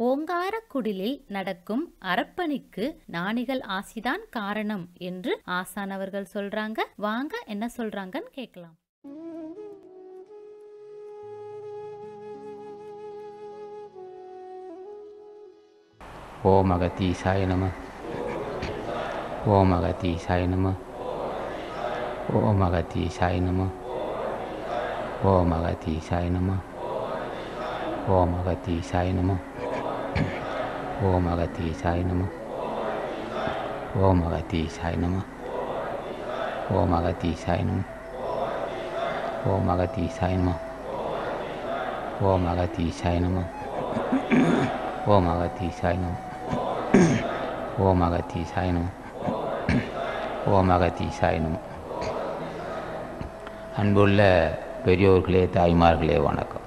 ஓங்காரக்குடிலில் நடக்கும் அரப்பணிக்கு ஞானிகள் ஆசிதான் காரணம் என்று ஆசான் அவர்கள் சொல்றாங்க வாங்க என்ன சொல்றாங்கன்னு கேட்கலாம் ஓம் அகத்தீசாய நம ஓம் அகத்தீசாய நம ஓம் அகத்தீசாய நம ஓம் அகத்தீசாய நம ஓம் அகத்தீசாய நம ஓம் அகத்தீசாய நம ஓம் அகத்தீசாய நம ஓம் அகத்தீசாய நம ஓம் அகத்தீசாய நம ஓம் அகத்தீசாய நம ஓம் அகத்தீசாய நம ஓம் அகத்தீசாய நம ஓம் அகத்தீசாய நம அன்புள்ள பெரியோர்களே தாய்மார்களே வணக்கம்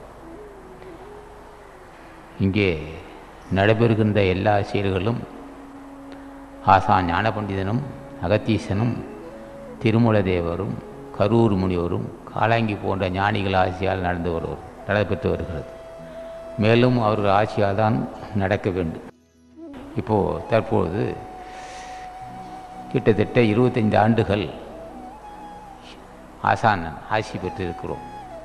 இங்கே நடைபெறுகின்ற எல்லா செயல்களும் ஆசான் ஞானபண்டிதனும் அகத்தீசனும் திருமூலதேவரும் கரூர் முனிவரும் காலாங்கி போன்ற ஞானிகள் ஆட்சியால் நடந்து வருவர் நடைபெற்று வருகிறது மேலும் அவர்கள் ஆட்சியால் தான் நடக்க வேண்டும் இப்போது தற்போது கிட்டத்தட்ட இருபத்தைந்து ஆண்டுகள் ஆசான் ஆட்சி பெற்றிருக்கிறோம்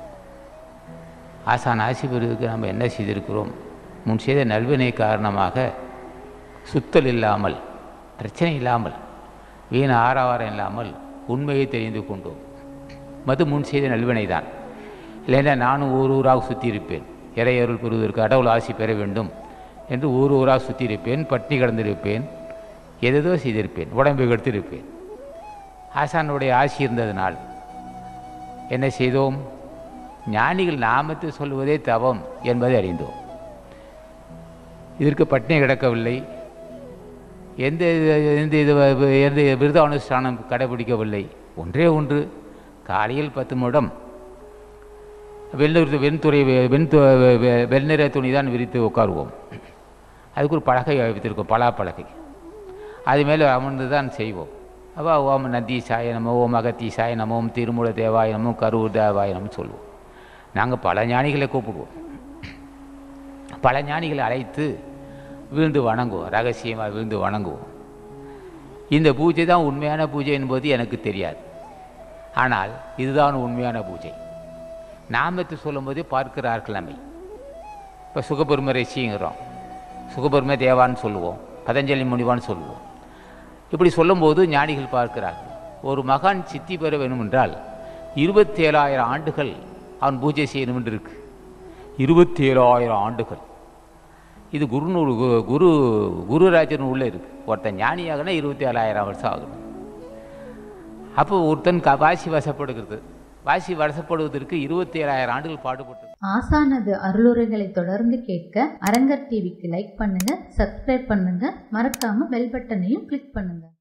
ஆசான் ஆட்சி பெறுவதற்கு நம்ம என்ன செய்திருக்கிறோம் முன் செய்த நல்வினை காரணமாக சுத்தல் இல்லாமல் பிரச்சனை இல்லாமல் வீண் ஆரவாரம் இல்லாமல் உண்மையை தெரிந்து கொண்டோம் மது முன் செய்த நல்வினை தான் இல்லைன்னா நானும் ஊர் ஊராக சுற்றியிருப்பேன் இறையருள் பெறுவதற்கு கடவுள் ஆசி பெற வேண்டும் என்று ஊர் ஊராக சுற்றியிருப்பேன் பட்டி கடந்திருப்பேன் எதேதோ செய்திருப்பேன் உடம்பை கெடுத்திருப்பேன் ஆசானுடைய ஆசி இருந்ததனால் என்ன செய்தோம் ஞானிகள் நாமத்தை சொல்வதே தவம் என்பதை அறிந்தோம் இதற்கு பட்டினி கிடக்கவில்லை எந்த எந்த இது எந்த விருத அனுஷ்டானம் கடைபிடிக்கவில்லை ஒன்றே ஒன்று காலையில் பத்து நிமிடம் வெள்ளூர் வெண்துறை வெண் வெண்ணிற துணி தான் விரித்து உட்காருவோம் அதுக்கு ஒரு பலகை வைத்திருக்கோம் பலா பலகை அது மேலே அமர்ந்து தான் செய்வோம் அப்போ ஓம் நந்தி சாய நமோ ஓம் அகத்தி சாய நமோ ஓம் திருமூல தேவாய நமோ கரூர் தேவாய நமோ சொல்லுவோம் நாங்கள் பல ஞானிகளை கூப்பிடுவோம் பல ஞானிகளை அழைத்து விழுந்து வணங்குவோம் ரகசியமாக விழுந்து வணங்குவோம் இந்த பூஜை தான் உண்மையான பூஜை என்பது எனக்கு தெரியாது ஆனால் இதுதான் உண்மையான பூஜை நாமத்தை சொல்லும்போதே பார்க்கிறார்கள் நம்மை இப்போ சுகபெரும ரிஷிங்கிறோம் சுகபெரும தேவான்னு சொல்லுவோம் பதஞ்சலி முனிவான்னு சொல்லுவோம் இப்படி சொல்லும்போது ஞானிகள் பார்க்கிறார்கள் ஒரு மகான் சித்தி பெற வேணும் என்றால் இருபத்தேழாயிரம் ஆண்டுகள் அவன் பூஜை செய்யணும் என்று இருக்கு இருபத்தேழாயிரம் ஆண்டுகள் இது குருநூல் குரு குருராஜன் உள்ளே இருக்குது ஒருத்தன் ஞானியாகனா இருபத்தி ஏழாயிரம் வருஷம் ஆகணும் அப்போ ஒருத்தன் க வாசி வசப்படுகிறது வாசி வசப்படுவதற்கு இருபத்தி ஏழாயிரம் ஆண்டுகள் பாடுபட்டு ஆசானது அருளுரைகளை தொடர்ந்து கேட்க அரங்கர் டிவிக்கு லைக் பண்ணுங்க சப்ஸ்கிரைப் பண்ணுங்க மறக்காம பெல் பட்டனையும் கிளிக் பண்ணுங்க